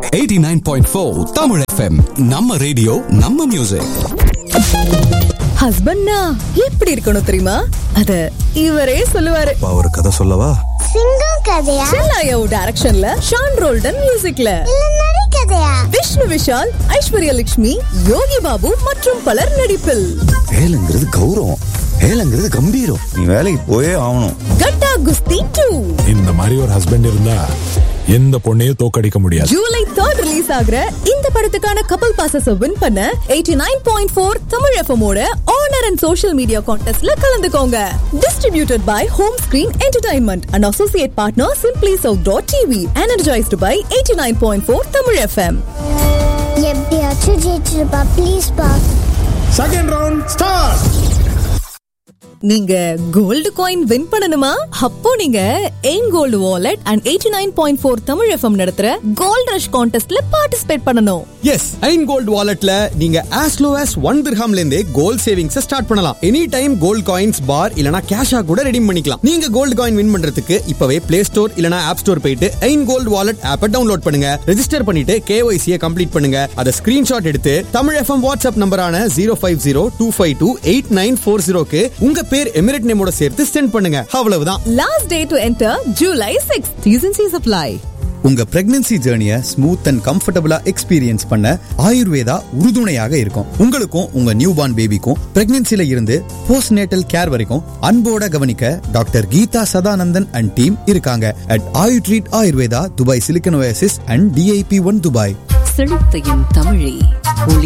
eighty nine point four Tamil FM நம்ம radio நம்ம music ஹஸ்பண்ட்னா எப்படி இருக்கணும் தெரியுமா அத இவரே சொல்லுவாரு ஒரு கதை சொல்லவா சிங்கம் கதையா செல்லாயாவு டைரக்ஷன்ல ஷான் ரோல்டன் மியூசிக்ல இல்ல நரி கதையா விஷ்ணு விஷால் ஐஸ்வர்யா லட்சுமி யோகி பாபு மற்றும் பலர் நடிப்பில் வேலைங்கிறது கௌரவம் வேலைங்கிறது கம்பீரம் நீ வேலைக்கு போயே ஆகணும் கட்டா குஸ்தி டூ இந்த மாதிரி ஒரு ஹஸ்பண்ட் இருந்தா எந்த பொண்ணையும் தோக்கடிக்க முடியாது ஜூலை தேர்ட் ரிலீஸ் ஆகுற இந்த படத்துக்கான கப்பல் பாசஸ் வின் பண்ண eighty nine point four Tamil FM ஓட ஆனர் அண்ட் சோஷியல் மீடியா கான்டெஸ்ட்ல கலந்துக்கோங்க distributed by home screen entertainment and associate partner simply south dot TV energised by eighty nine point four Tamil FM எப்படியாச்சும் ஜெயிச்சிருப்பா please பா second round start நீங்க gold coin win பண்ணணுமா அப்போ நீங்க Ain gold wallet and eighty nine point four Tamil FM நடத்துற gold rush கான்டெஸ்ட்ல participate பண்ணணும் எஸ் ஐன் கோல்ட் வாலெட்ல நீங்க as low as ஒன் திர்ஹாம்ல இருந்தே கோல்ட் சேவிங்ஸ் ஸ்டார்ட் பண்ணலாம் any time gold coins bar இல்லனா கேஷா கூட ரெடீம் பண்ணிக்கலாம் நீங்க கோல்ட் காயின் வின் பண்றதுக்கு இப்பவே பிளே ஸ்டோர் இல்லனா ஆப் ஸ்டோர் போயிட்டு ஐன் கோல்ட் வாலெட் ஆப்பை டவுன்லோட் பண்ணுங்க ரெஜிஸ்டர் பண்ணிட்டு கேஒய்சியை கம்ப்ளீட் பண்ணுங்க அதை ஸ்கிரீன்ஷாட் எடுத்து தமிழ் எஃப்எம் வாட்ஸ்அப் நம்பரான zero five zero two five two eight nine four ஜீரோக்கு உங்க பேர் எமிரேட் நேமோட சேர்த்து சென்ட் பண்ணுங்க அவ்வளவுதான் last day to enter July six season apply உங்க பிரெக்னன்சி ஜேர்னிய ஸ்மூத் அண்ட் கம்ஃபர்டபுளா எக்ஸ்பீரியன்ஸ் பண்ண ஆயுர்வேதா உறுதுணையாக இருக்கும் உங்களுக்கும் உங்க நியூ பார்ன் பேபிக்கும் பிரெக்னன்சில இருந்து போஸ்ட் நேட்டல் கேர் வரைக்கும் அன்போட கவனிக்க doctor Geetha Sadanandan and team இருக்காங்க at Ayu treat Ayurveda Dubai silicon oasis and DIP one Dubai செழித்தையும் தமிழே ஒளி